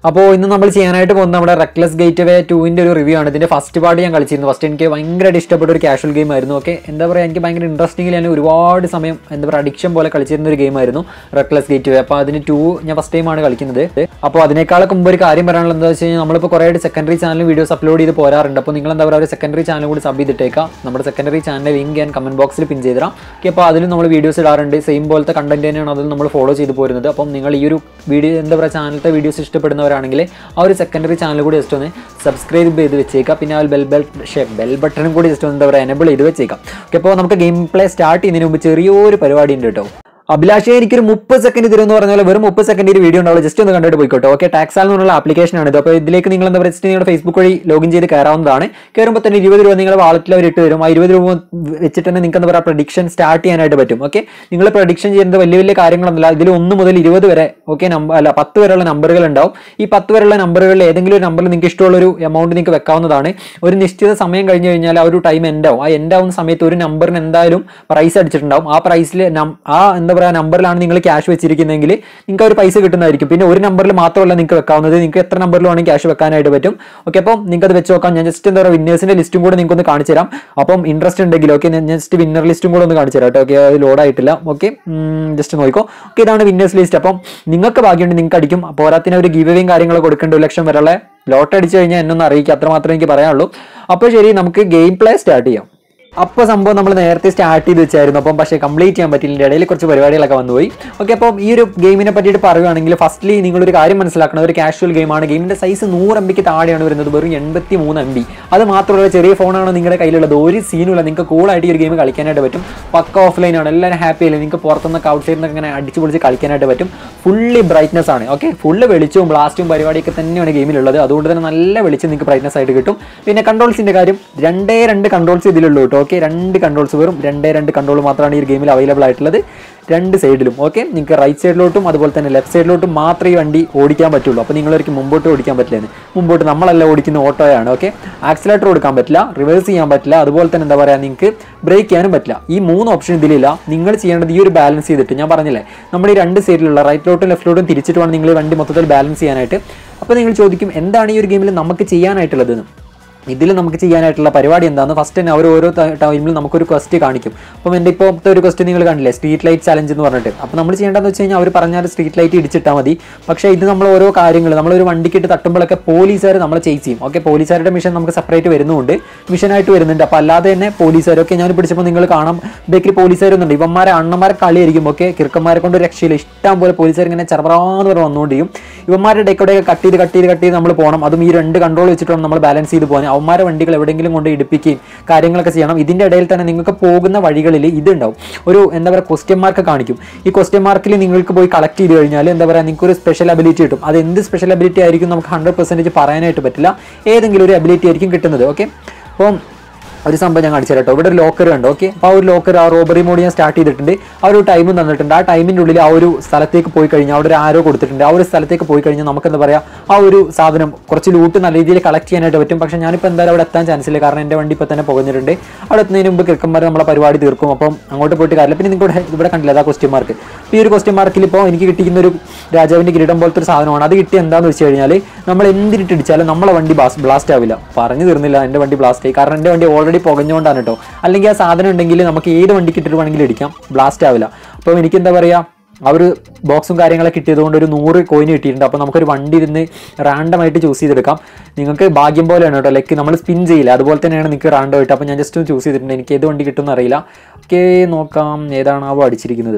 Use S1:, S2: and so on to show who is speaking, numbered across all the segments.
S1: അപ്പോൾ ഇന്ന് നമ്മൾ ചെയ്യാനായിട്ട് പോകുന്നത് നമ്മുടെ റെക്ലസ് ഗേറ്റ് വേ ടൂവിൻ്റെ ഒരു റിവ്യൂ ആണ് ഇതിൻ്റെ ഫസ്റ്റ് പാർട്ട് ഞാൻ കളിച്ചിരുന്നു ഫസ്റ്റ് എനിക്ക് ഭയങ്കരമായിട്ട് ഇഷ്ടപ്പെട്ട ഒരു കാഷ്വൽ ഗെയിം ആയിരുന്നു ഓക്കെ എന്താ പറയുക എനിക്ക് ഭയങ്കര ഇൻട്രസ്റ്റിംഗിൽ ഞാൻ ഒരുപാട് സമയം എന്താ പറയുക അഡിക്ഷൻ പോലെ കളിച്ചിരുന്ന ഒരു ഗെയിം ആയിരുന്നു റെക്ലസ് ഗേറ്റ് വേ അപ്പോൾ അതിന് ടു ഞാൻ ഫസ്റ്റ് ടൈമാണ് കളിക്കുന്നത് അപ്പോൾ അതിനേക്കാളൊക്കെ മുമ്പ് ഒരു കാര്യം പറയാനുള്ളത് എന്താ വെച്ച് കഴിഞ്ഞാൽ നമ്മളിപ്പോൾ കുറേ സെക്കൻഡറി ചാനൽ വീഡിയോസ് അപ്ലോഡ് ചെയ്ത് പോരാറുണ്ട് അപ്പോൾ നിങ്ങൾ എന്താ പറയുക ഒരു സെക്കൻഡറി ചാനൽ കൂടി സബ് ചെയ്തിട്ടേക്കാം നമ്മുടെ സെക്കൻഡറി ചാനൽ ലിങ്ക് ഞാൻ കമന്റ് ബോക്സിൽ പിൻ ചെയ്തിടാം ഓക്കെ അപ്പോൾ അതിലും നമ്മൾ വീഡിയോസ് ഇടാറുണ്ട് സെയിം പോലത്തെ കണ്ടന്റ് തന്നെയാണ് അതിൽ നമ്മൾ ഫോളോ ചെയ്ത് പോരുന്നത് അപ്പം നിങ്ങൾ ഈ ഒരു വീഡിയോ എന്താ പറയുക ചാനലത്തെ വീഡിയോസ് ഇഷ്ടപ്പെടുന്നവരാണെങ്കിൽ ആ ഒരു സെക്കൻഡറി ചാനൽ കൂടി ജസ്റ്റ് ഒന്ന് സബ്സ്ക്രൈബ് ചെയ്ത് വെച്ചേക്കാം പിന്നെ ആ ഒരു ബെൽ ബെൽ ബെൽ ബട്ടണും കൂടി ജസ്റ്റ് ഒന്ന് എന്താ പറയുക എനബിൾ ചെയ്ത് വെച്ചേക്കാം ഓക്കെ അപ്പോൾ നമുക്ക് ഗെയിം പ്ലേ സ്റ്റാർട്ട് ചെയ്യുന്നതിന് മുമ്പ് ചെറിയൊരു പരിപാടി ഉണ്ട് കേട്ടോ അഭിലാഷേ എനിക്കൊരു മുപ്പത് സെക്കൻഡ് തരുമെന്ന് പറഞ്ഞാൽ വെറും മുപ്പത് സെക്കൻഡ് ഒരു വീഡിയോ ഉണ്ടാവും ജസ്റ്റ് ഒന്ന് കണ്ടിട്ട് പോയിക്കോട്ടെ ഓക്കെ ടാക്സാൽ എന്നുള്ള ആപ്ലിക്കേഷൻ ആണ് ഇത് അപ്പോൾ ഇതിലേക്ക് നിങ്ങൾ എന്താ പറയുക നിങ്ങളുടെ ഫേസ്ബുക്ക് വഴി ലോഗിൻ ചെയ്ത് കയറാവുന്നതാണ് കയറുമ്പോൾ തന്നെ ഇരുപത് രൂപ നിങ്ങളുടെ വാളറ്റിൽ അവർ ഇട്ട് തരും ആ ഇരുപത് രൂപ വെച്ചിട്ട് തന്നെ നിങ്ങൾക്ക് എന്താ പറയുക പ്രഡിക്ഷൻ സ്റ്റാർട്ട് ചെയ്യാനായിട്ട് പറ്റും ഓക്കെ നിങ്ങൾ പ്രഡിക്ഷൻ ചെയ്യുന്നത് വലിയ വലിയ കാര്യങ്ങളൊന്നുമില്ല ഇതിൽ ഒന്ന് മുതൽ ഇരുപത് വരെ ഓക്കെ നമ്പർ അല്ല പത്ത് വരെയുള്ള നമ്പറുകൾ ഉണ്ടാവും ഈ പത്ത് വരെയുള്ള നമ്പറുകളിൽ ഏതെങ്കിലും ഒരു നമ്പറിൽ നിങ്ങൾക്ക് ഇഷ്ടമുള്ള ഒരു എമൗണ്ട് നിങ്ങൾക്ക് വെക്കാവുന്നതാണ് ഒരു നിശ്ചിത സമയം കഴിഞ്ഞ് കഴിഞ്ഞാൽ ആ ഒരു ടൈം എൻഡ് ആവും ആ എൻഡ് ആവുന്ന സമയത്ത് ഒരു നമ്പറിന് എന്തായാലും പ്രൈസ് അടിച്ചിട്ടുണ്ടാവും ആ പ്രൈസിൽ ആ എന്താ പറയുക നമ്പറിലാണ് നിങ്ങൾ ക്യാഷ് വെച്ചിരിക്കുന്നതെങ്കിൽ നിങ്ങൾക്ക് ഒരു പൈസ കിട്ടുന്നതായിരിക്കും പിന്നെ ഒരു നമ്പറിൽ മാത്രമല്ല നിങ്ങൾക്ക് വെക്കാവുന്നത് നിങ്ങൾക്ക് എത്ര നമ്പറിൽ വേണമെങ്കിൽ ക്യാഷ് വെക്കാനായിട്ട് പറ്റും ഓക്കെ അപ്പം നിങ്ങൾക്ക് അത് വെച്ച് നോക്കാം ഞാൻ ജസ്റ്റ് എന്താ പറയുക വിന്നേഴ്സിന്റെ ലിസ്റ്റും കൂടെ നിങ്ങൾക്ക് ഒന്ന് കാണിച്ചു തരാം അപ്പം ഇൻട്രസ്റ്റ് ഉണ്ടെങ്കിൽ ഓക്കെ ഞാൻ ജസ്റ്റ് വിന്നർ ലിസ്റ്റും കൂടെ ഒന്ന് കാണിച്ചു തരാം കേട്ടോ ഓക്കെ അത് ലോഡ് ആയിട്ടില്ല ഓക്കെ ജസ്റ്റ് നോക്കിക്കോ ഓക്കെ ഇതാണ് വിന്നേഴ്സ് ലിസ്റ്റ് അപ്പം നിങ്ങൾക്ക് ഭാഗ്യമുണ്ട് നിങ്ങൾക്ക് അടിക്കും പോരാത്തിന് ഒരു ഗീവയും കാര്യങ്ങളൊക്കെ കൊടുക്കേണ്ട ഒരു ലക്ഷം വരെയുള്ള ലോട്ട് അടിച്ചു കഴിഞ്ഞാൽ എന്നൊന്ന് അറിയിക്കുക അത്ര മാത്രമേ എനിക്ക് പറയാനുള്ളൂ അപ്പോൾ ശരി നമുക്ക് ഗെയിം പ്ലേ സ്റ്റാർട്ട് ചെയ്യാം അപ്പോൾ സംഭവം നമ്മൾ നേരത്തെ സ്റ്റാർട്ട് ചെയ്ത് വെച്ചായിരുന്നു അപ്പം പക്ഷേ കംപ്ലീറ്റ് ചെയ്യാൻ പറ്റില്ല ഇതിൻ്റെ ഇടയിൽ കുറച്ച് പരിപാടികളൊക്കെ വന്നുപോയി ഓക്കെ അപ്പം ഈ ഒരു ഗെയിമിനെ പറ്റിയിട്ട് പറയുകയാണെങ്കിൽ ഫസ്റ്റ്ലി നിങ്ങളൊരു കാര്യം മനസ്സിലാക്കണം ഒരു കാഷ്വൽ ഗെയിമാണ് ഗെയിമിൻ്റെ സൈസ് നൂറ് എം ബിക്ക് താഴെയാണ് വരുന്നത് വെറും എൺപത്തി മൂന്ന് എം ബി അത് മാത്രമല്ല ചെറിയ ഫോണാണ് നിങ്ങളുടെ കയ്യിലുള്ളത് ഒരു സീനുമില്ല നിങ്ങൾക്ക് കൂളായിട്ട് ഈ ഒരു ഗെയിം കളിക്കാനായിട്ട് പറ്റും പക്ക ഓഫ്ലൈൻ ആണ് എല്ലാവരും ഹാപ്പി അല്ലേ നിങ്ങൾക്ക് പുറത്തുനിന്നൊക്കെ ഔട്ട് സൈഡിൽ നിന്നൊക്കെ ഇങ്ങനെ അടിച്ച് പൊളിച്ച് കളിക്കാനായിട്ട് പറ്റും ഫുള്ളി ബ്രൈറ്റ്നസ് ആണ് ഓക്കെ ഫുള്ള് വെളിച്ചവും ബ്ലാസ്റ്റും പരിപാടിയൊക്കെ തന്നെയാണ് ഗെയിമിലുള്ളത് അതുകൊണ്ട് തന്നെ നല്ല വെളിച്ചം നിങ്ങൾക്ക് ബ്രൈറ്റ്നസ് ആയിട്ട് കിട്ടും പിന്നെ കൺട്രോൾസിൻ്റെ കാര്യം രണ്ടേ രണ്ട് കൺട്രോൾസ് ഇതിലുള്ളൂ കേട്ടോ ഓക്കെ രണ്ട് കൺട്രോൾസ് വെറും രണ്ടേ രണ്ട് കൺട്രോൾ മാത്രമാണ് ഈ ഒരു ഗെയിമിൽ അവൈലബിൾ ആയിട്ടുള്ളത് രണ്ട് സൈഡിലും ഓക്കെ നിങ്ങൾക്ക് റൈറ്റ് സൈഡിലോട്ടും അതുപോലെ തന്നെ ലെഫ്റ്റ് സൈഡിലോട്ടും മാത്രമേ ഈ വണ്ടി ഓടിക്കാൻ പറ്റുള്ളൂ അപ്പോൾ നിങ്ങളൊരിക്കലും മുമ്പോട്ട് ഓടിക്കാൻ പറ്റില്ലെന്ന് മുമ്പോട്ട് നമ്മളല്ല ഓടിക്കുന്ന ഓട്ടോയാണ് ഓക്കെ ആക്സിലേറ്റർ കൊടുക്കാൻ പറ്റില്ല റിവേഴ്സ് ചെയ്യാൻ പറ്റില്ല അതുപോലെ തന്നെ എന്താ പറയുക നിങ്ങൾക്ക് ബ്രേക്ക് ചെയ്യാനും പറ്റില്ല ഈ മൂന്ന് ഓപ്ഷൻ ഇതിലില്ല നിങ്ങൾ ചെയ്യേണ്ടത് ഈ ഒരു ബാലൻസ് ചെയ്തിട്ട് ഞാൻ പറഞ്ഞില്ലേ നമ്മൾ ഈ രണ്ട് സൈഡിലുള്ള റൈറ്റിലോട്ടും ലെഫ്റ്റിലോട്ടും തിരിച്ചിട്ട് വേണം നിങ്ങൾ ഈ വണ്ടി മൊത്തത്തിൽ ബാലൻസ് ചെയ്യാനായിട്ട് അപ്പോൾ നിങ്ങൾ ചോദിക്കും എന്താണ് ഈ ഒരു ഗെയിമിൽ നമുക്ക് ചെയ്യാനായിട്ടുള്ളതെന്ന് ഇതിൽ നമുക്ക് ചെയ്യാനായിട്ടുള്ള പരിപാടി എന്താണെന്ന് ഫസ്റ്റ് തന്നെ അവർ ഓരോ ടൈമിൽ നമുക്കൊരു ക്വസ്റ്റ് കാണിക്കും അപ്പം എൻ്റെ ഇപ്പോഴത്തെ ഒരു ക്വസ്റ്റ് നിങ്ങൾ കണ്ടില്ലേ സ്ട്രീറ്റ് ലൈറ്റ് ചലഞ്ച് എന്ന് പറഞ്ഞിട്ട് അപ്പോൾ നമ്മൾ ചെയ്യേണ്ടതെന്ന് വെച്ച് കഴിഞ്ഞാൽ അവർ പറഞ്ഞാൽ സ്ട്രീറ്റ് ലൈറ്റ് ഇടിച്ചിട്ടാൽ മതി പക്ഷേ ഇത് നമ്മൾ ഓരോ കാര്യങ്ങൾ നമ്മളൊരു വണ്ടിക്കിട്ട് തട്ടുമ്പോഴൊക്കെ പോലീസുകാർ നമ്മളെ ചേസ് ചെയ്യും ഓക്കെ പോലീസുകാരുടെ മിഷൻ നമുക്ക് സെപ്പറേറ്റ് വരുന്നുണ്ട് മിഷനായിട്ട് വരുന്നുണ്ട് അപ്പോൾ അല്ലാതെ തന്നെ പോലീസുകാരൊക്കെ ഞാൻ പിടിച്ചപ്പോൾ നിങ്ങൾ കാണാം ബേക്കറി പോലീസുകാരൊന്നുണ്ട് ഇവന്മാരെ അണ്ണന്മാരെ കളിയായിരിക്കും ഓക്കെ കിറുക്കന്മാരെ കൊണ്ട് ഒരു രക്ഷയില്ല ഇഷ്ടം പോലെ പോലീസുകാർ ഇങ്ങനെ ചെറുപ്രാന്ന് പറഞ്ഞ് വന്നുകൊണ്ടിരിക്കും ഇവന്മാരുടെ ഡെക്കോടെയൊക്കെ കട്ട് ചെയ്ത് കട്ട് ചെയ്ത് കട്ട് ചെയ്ത് നമ്മൾ പോകണം അതും ഈ രണ്ട് കൺട്രോൾ വെച്ചിട്ട് വേണം നമ്മൾ ബാലൻസ് ചെയ്ത് പോകാൻ അവന്മാരെ വണ്ടികൾ എവിടെയെങ്കിലും കൊണ്ട് ഇടിപ്പിക്കുകയും കാര്യങ്ങളൊക്കെ ചെയ്യണം ഇതിൻ്റെ ഇടയിൽ തന്നെ നിങ്ങൾക്ക് പോകുന്ന വഴികളിൽ ഇതുണ്ടാവും ഒരു എന്താ പറയുക ക്വസ്റ്റ്യൻ മാർക്ക് കാണിക്കും ഈ ക്വസ്റ്റ്യൻ മാർക്കിൽ നിങ്ങൾക്ക് പോയി കളക്ട് ചെയ്ത് കഴിഞ്ഞാൽ എന്താ പറയുക നിങ്ങൾക്ക് ഒരു സ്പെഷ്യൽ അബിലിറ്റി കിട്ടും അത് എന്ത് സ്പെഷ്യൽ അബിലിറ്റി ആയിരിക്കും നമുക്ക് ഹൺഡ്രഡ് പെർസെൻറ്റേജ് പറയാനായിട്ട് പറ്റില്ല ഏതെങ്കിലും ഒരു അബിലിറ്റി ആയിരിക്കും കിട്ടുന്നത് ഓക്കെ അപ്പം ഒരു സംഭവം ഞാൻ കാണിച്ചു കേട്ടോ ഇവിടെ ഒരു ലോക്കർ ഉണ്ട് ഓക്കെ അപ്പോൾ ആ ഒരു ലോക്കർ ആ റോബറി മോഡ് ഞാൻ സ്റ്റാർട്ട് ചെയ്തിട്ടുണ്ട് ആ ഒരു ടൈം തന്നിട്ടുണ്ട് ആ ടൈമിൻ്റെ ഉള്ളിൽ ആ ഒരു സ്ഥലത്തേക്ക് പോയി കഴിഞ്ഞാൽ അവിടെ ഒരു ആരോ കൊടുത്തിട്ടുണ്ട് ആ ഒരു സ്ഥലത്തേക്ക് പോയി കഴിഞ്ഞാൽ നമുക്ക് എന്താ പറയുക ആ ഒരു സാധനം കുറച്ച് ലൂട്ട് നല്ല രീതിയിൽ കളക്ട് ചെയ്യാനായിട്ട് പറ്റും പക്ഷേ ഞാനിപ്പോൾ എന്തായാലും അവിടെ എത്താൻ ചാൻസ് ഇല്ല കാരണം എൻ്റെ വണ്ടി ഇപ്പോൾ തന്നെ പുകഞ്ഞിട്ടുണ്ട് അവിടെ എത്തുന്നതിന് മുമ്പ് കിഴക്കന്മാർ നമ്മളെ പരിപാടി തീർക്കും അപ്പം അങ്ങോട്ട് പോയിട്ട് കാര്യമില്ല പിന്നെ നിങ്ങൾക്ക് ഇവിടെ ഇവിടെ കണ്ടില്ല അതാ ക്വസ്റ്റ്യൻ മാർക്ക് ഈ ഒരു ക്വസ്റ്റ്യൻ മാർക്കിൽ ഇപ്പോൾ എനിക്ക് കിട്ടിക്കുന്ന ഒരു രാജാവിൻ്റെ കിരീടം പോലത്തെ ഒരു സാധനമാണ് അത് കിട്ടി എന്താണെന്ന് വെച്ച് കഴിഞ്ഞാൽ നമ്മൾ എന്തിരിട്ടിടിച്ചാലും നമ്മളെ വണ്ടി ബ്ലാസ്റ്റ് ആവില്ല പറഞ്ഞു തീർന്നില്ല എൻ്റെ വണ്ടി ബ്ലാസ്റ്റ് ആയി കാരണം എൻ്റെ വണ്ടി ഓൾറെഡി പുകഞ്ഞുകൊണ്ടാണ് കേട്ടോ അല്ലെങ്കിൽ ആ സാധനം ഉണ്ടെങ്കിൽ നമുക്ക് ഏത് വണ്ടിക്ക് ഇട്ടിട്ട് വേണമെങ്കിലും ഇടിക്കാം ബ്ലാസ്റ്റ് ആവില്ല അപ്പോൾ എനിക്ക് എന്താ പറയുക ആ ഒരു ബോക്സും കാര്യങ്ങളൊക്കെ കിട്ടിയതുകൊണ്ട് ഒരു നൂറ് കോയിൻ കിട്ടിയിട്ടുണ്ട് അപ്പോൾ നമുക്കൊരു വണ്ടി ഇരുന്ന് റാൻഡം ആയിട്ട് ചൂസ് ചെയ്തെടുക്കാം നിങ്ങൾക്ക് ഭാഗ്യം പോലെയാണ് കേട്ടോ ലൈക്ക് നമ്മൾ സ്പിൻ ചെയ്യില്ല അതുപോലെ തന്നെയാണ് നിങ്ങൾക്ക് റാൻഡം ആയിട്ട് അപ്പോൾ ഞാൻ ജസ്റ്റ് ഒന്ന് ചൂസ് ചെയ്തിട്ടുണ്ട് എനിക്ക് ഏത് വണ്ടി കിട്ടുമെന്ന് അറിയില്ല ഓക്കെ നോക്കാം ഏതാണാവോ അടിച്ചിരിക്കുന്നത്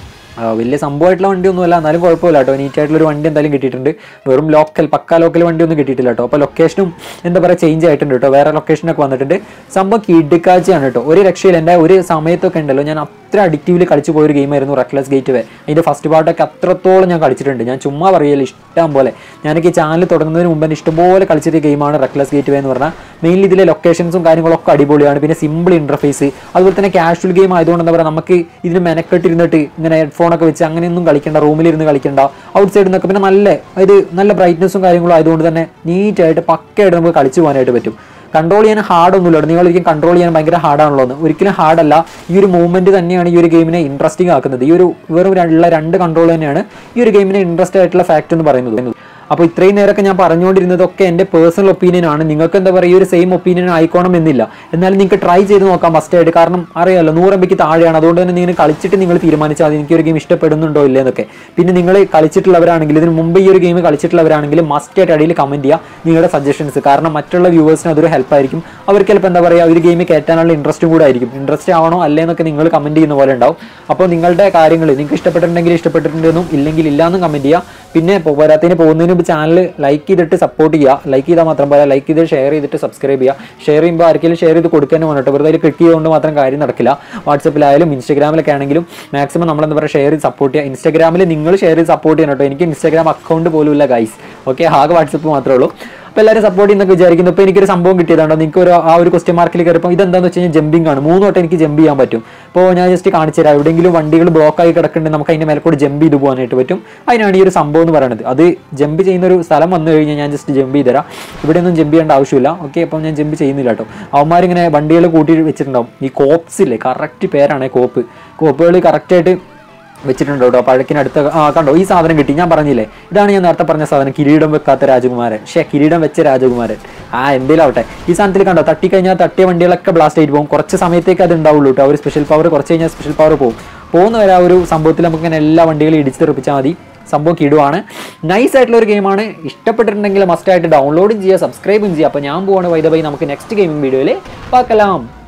S1: വലിയ സംഭവമായിട്ടുള്ള വണ്ടിയൊന്നുമല്ല എന്നാലും കുഴപ്പമില്ല കേട്ടോ നീറ്റായിട്ടുള്ളൊരു വണ്ടി എന്തായാലും കിട്ടിയിട്ടുണ്ട് വെറും ലോക്കൽ പക്ക ലോക്കൽ വണ്ടിയൊന്നും കിട്ടിയിട്ടില്ല കേട്ടോ അപ്പോൾ ലൊക്കേഷനും എന്താ പറയുക ചേഞ്ച് ആയിട്ടുണ്ട് കേട്ടോ വേറെ ലൊക്കേഷനൊക്കെ വന്നിട്ടുണ്ട് സംഭവം കിടുക്കാഴ്ചയാണ് കേട്ടോ ഒരു രക്ഷയിൽ എൻ്റെ ഒരു സമയത്തൊക്കെ ഉണ്ടല്ലോ ഞാൻ അത്ര അഡിക്റ്റീവ്ലി കളിച്ചു പോയൊരു ഗെയിമായിരുന്നു റെക്ലസ് ഗേറ്റ് വേ അതിൻ്റെ ഫസ്റ്റ് പാർട്ടൊക്കെ അത്രത്തോളം ഞാൻ കളിച്ചിട്ടുണ്ട് ഞാൻ ചുമ്മാ പറയല്ല ഇഷ്ടം പോലെ ഞാനൊക്കെ ഈ ചാനൽ തുടങ്ങുന്നതിന് മുമ്പ് തന്നെ ഇഷ്ടംപോലെ കളിച്ചൊരു ഗെയിമാണ് റെക്ലസ് ഗേറ്റ് വേ എന്ന് പറഞ്ഞാൽ മെയിൻലി ഇതിലെ ലൊക്കേഷൻസും കാര്യങ്ങളൊക്കെ അടിപൊളിയാണ് പിന്നെ സിമ്പിൾ ഇൻ്റർഫേസ് അതുപോലെ തന്നെ കാഷ്വൽ ഗെയിം ആയതുകൊണ്ട് എന്താ പറയുക നമുക്ക് ഇതിന് മെനക്കെട്ടിരുന്നിട്ട് ഇങ്ങനെ ഹെഡ്ഫോണൊക്കെ വെച്ച് അങ്ങനെയൊന്നും കളിക്കേണ്ട റൂമിലിരുന്ന് കളിക്കേണ്ട ഔട്ട് സൈഡിൽ നിന്നൊക്കെ പിന്നെ നല്ല ഇത് നല്ല ബ്രൈറ്റ്നസ്സും കാര്യങ്ങളും ആയതുകൊണ്ട് തന്നെ നീറ്റായിട്ട് പക്കയായിട്ട് നമുക്ക് കളിച്ചു പോകാനായിട്ട് പറ്റും കൺട്രോൾ ചെയ്യാൻ ഹാർഡൊന്നുമില്ല നിങ്ങൾ ഒരിക്കലും കൺട്രോൾ ചെയ്യാൻ ഭയങ്കര ഹാർഡാണല്ലോ എന്ന് ഒരിക്കലും ഹാർഡല്ല ഈ ഒരു മൂവ്മെന്റ് തന്നെയാണ് ഈ ഒരു ഗെയിമിനെ ഇൻട്രസ്റ്റിംഗ് ആക്കുന്നത് ഈ ഒരു വെറും ഉള്ള രണ്ട് കൺട്രോൾ തന്നെയാണ് ഈ ഒരു ഗെയിമിനെ ഇൻട്രസ്റ്റ് ആയിട്ടുള്ള ഫാക്ട് എന്ന് പറയുന്നത് അപ്പോൾ ഇത്രയും നേരമൊക്കെ ഞാൻ പറഞ്ഞുകൊണ്ടിരുന്നതൊക്കെ എൻ്റെ പേഴ്സണൽ ഒപ്പീനിയൻ ആണ് നിങ്ങൾക്ക് എന്താ പറയുക ഈ ഒരു സെയിം ഒപ്പീനിയൻ ആയിക്കോണം എന്നില്ല എന്നാലും നിങ്ങൾക്ക് ട്രൈ ചെയ്ത് നോക്കാം ഫസ്റ്റ് ആയിട്ട് കാരണം അറിയാമല്ലോ നൂറ് എം ബിക്ക് താഴെയാണ് അതുകൊണ്ട് തന്നെ നിങ്ങൾ കളിച്ചിട്ട് നിങ്ങൾ തീരുമാനിച്ചാൽ അത് എനിക്ക് ഒരു ഗെയിം ഇഷ്ടപ്പെടുന്നുണ്ടോ ഇല്ലേ എന്നൊക്കെ പിന്നെ നിങ്ങൾ കളിച്ചിട്ടുള്ളവരാണെങ്കിൽ ഇതിന് മുമ്പ് ഈ ഒരു ഗെയിം കളിച്ചിട്ടുള്ളവരാണെങ്കിൽ മസ്റ്റ് ആയിട്ട് അടിയിൽ കമൻറ്റ് ചെയ്യുക നിങ്ങളുടെ സജഷൻസ് കാരണം മറ്റുള്ള വ്യൂവേഴ്സിന് അതൊരു ഹെൽപ്പ് ആയിരിക്കും അവർക്ക് ചിലപ്പോൾ എന്താ പറയുക ഒരു ഗെയിം കയറ്റാനുള്ള ഇൻട്രസ്റ്റും കൂടെ ആയിരിക്കും ഇൻട്രസ്റ്റ് ആവണോ അല്ലേ എന്നൊക്കെ നിങ്ങൾ കമൻറ്റ് ചെയ്യുന്ന പോലെ ഉണ്ടാവും അപ്പോൾ നിങ്ങളുടെ കാര്യങ്ങൾ നിങ്ങൾക്ക് ഇഷ്ടപ്പെട്ടിട്ടുണ്ടെങ്കിൽ ഇഷ്ടപ്പെട്ടിട്ടുണ്ടെന്നും ഇല്ലെങ്കിൽ ഇല്ലാന്നും കമൻറ്റ് ചെയ്യുക പിന്നെ പോരാത്തതിന് പോകുന്നതിന് മുമ്പ് ചാനൽ ലൈക്ക് ചെയ്തിട്ട് സപ്പോർട്ട് ചെയ്യുക ലൈക്ക് ചെയ്താൽ മാത്രം പോരാ ലൈക്ക് ചെയ്ത് ഷെയർ ചെയ്തിട്ട് സബ്സ്ക്രൈബ് ചെയ്യുക ഷെയർ ചെയ്യുമ്പോൾ ആർക്കെങ്കിലും ഷെയർ ചെയ്ത് കൊടുക്കാൻ വേണ്ടിട്ട് വെറുതെ അതിൽ ക്ലിക്ക് ചെയ്തുകൊണ്ട് മാത്രം കാര്യം നടക്കില്ല വാട്സപ്പിലായാലും ഇൻസ്റ്റാഗ്രാമിലൊക്കെ ആണെങ്കിലും മാക്സിമം നമ്മൾ എന്താ പറയുക ഷെയർ ചെയ്ത് സപ്പോർട്ട് ചെയ്യുക ഇൻസ്റ്റാഗ്രാമിൽ നിങ്ങൾ ഷെയർ ചെയ്ത് സപ്പോർട്ട് ചെയ്യണം കേട്ടോ എനിക്ക് ഇൻസ്റ്റാഗ്രാം അക്കൗണ്ട് പോലും ഇല്ല ഗൈസ് ഓക്കെ ആകെ വാട്സപ്പ് മാത്രമേ ഉള്ളൂ അപ്പോൾ എല്ലാവരും സപ്പോർട്ട് ചെയ്യുന്നൊക്കെ വിചാരിക്കുന്നു ഇപ്പോൾ എനിക്കൊരു സംഭവം കിട്ടിയതാണോ നിങ്ങൾക്ക് ഒരു ആ ഒരു ക്വസ്റ്റ്യൻ മാർക്കിൽ കയറിപ്പോൾ ഇതെന്താണെന്ന് വെച്ച് കഴിഞ്ഞാൽ ജമ്പിംഗ് ആണ് മൂന്ന് തൊട്ട് എനിക്ക് ജമ്പ് ചെയ്യാൻ പറ്റും ഇപ്പോൾ ഞാൻ ജസ്റ്റ് കാണിച്ചു തരാം എവിടെയെങ്കിലും വണ്ടികൾ ബ്ലോക്ക് ആയി കിടക്കുന്നുണ്ടെങ്കിൽ നമുക്ക് അതിൻ്റെ മേലെ കൂടി ജമ്പ് ചെയ്ത് പോകാനായിട്ട് പറ്റും അതിനാണ് ഈ ഒരു സംഭവം എന്ന് പറയുന്നത് അത് ജമ്പ് ചെയ്യുന്ന ഒരു സ്ഥലം വന്നു കഴിഞ്ഞാൽ ഞാൻ ജസ്റ്റ് ജമ്പ് ചെയ്ത് തരാം ഇവിടെ ഒന്നും ജമ്പ് ചെയ്യേണ്ട ആവശ്യമില്ല ഓക്കെ അപ്പോൾ ഞാൻ ജമ്പ് ചെയ്യുന്നില്ല കേട്ടോ അവന്മാരിങ്ങനെ വണ്ടികൾ കൂട്ടി വെച്ചിട്ടുണ്ടാവും ഈ കോപ്സ് ഇല്ലേ കറക്റ്റ് പേരാണ് കോപ്പ് കോപ്പുകൾ കറക്റ്റായിട്ട് വെച്ചിട്ടുണ്ട് കേട്ടോ പഴക്കിനടുത്ത് ആ കണ്ടോ ഈ സാധനം കിട്ടി ഞാൻ പറഞ്ഞില്ലേ ഇതാണ് ഞാൻ നേരത്തെ പറഞ്ഞ സാധനം കിരീടം വെക്കാത്ത രാജകുമാരൻ ഷേ കിരീടം വെച്ച രാജകുമാരൻ ആ എന്തേലും ആവട്ടെ ഈ സാധനത്തിൽ കണ്ടോ തട്ടിക്കഴിഞ്ഞാൽ തട്ടിയ വണ്ടികളൊക്കെ ബ്ലാസ്റ്റ് ആയിട്ട് പോകും കുറച്ച് സമയത്തേക്ക് അത് ഉണ്ടാവുള്ളൂ കേട്ടോ ആ ഒരു സ്പെഷ്യൽ പവർ കുറച്ച് കഴിഞ്ഞാൽ സ്പെഷ്യൽ പവർ പോകും പോകുന്ന വരെ ആ ഒരു സംഭവത്തിൽ നമുക്ക് ഇങ്ങനെ എല്ലാ വണ്ടികളും ഇടിച്ച് തെറിപ്പിച്ചാൽ മതി സംഭവം കിടുവാണ് നൈസ് ആയിട്ടുള്ള ഒരു ഗെയിമാണ് ഇഷ്ടപ്പെട്ടിട്ടുണ്ടെങ്കിൽ മസ്റ്റ് ആയിട്ട് ഡൗൺലോഡും ചെയ്യുക സബ്സ്ക്രൈബും ചെയ്യുക അപ്പോൾ ഞാൻ പോവാണ് വൈദ ബൈ നമുക്ക് നെക്സ്റ്റ് ഗെയിമിംഗ് വീഡിയോയിൽ പാക്കലാം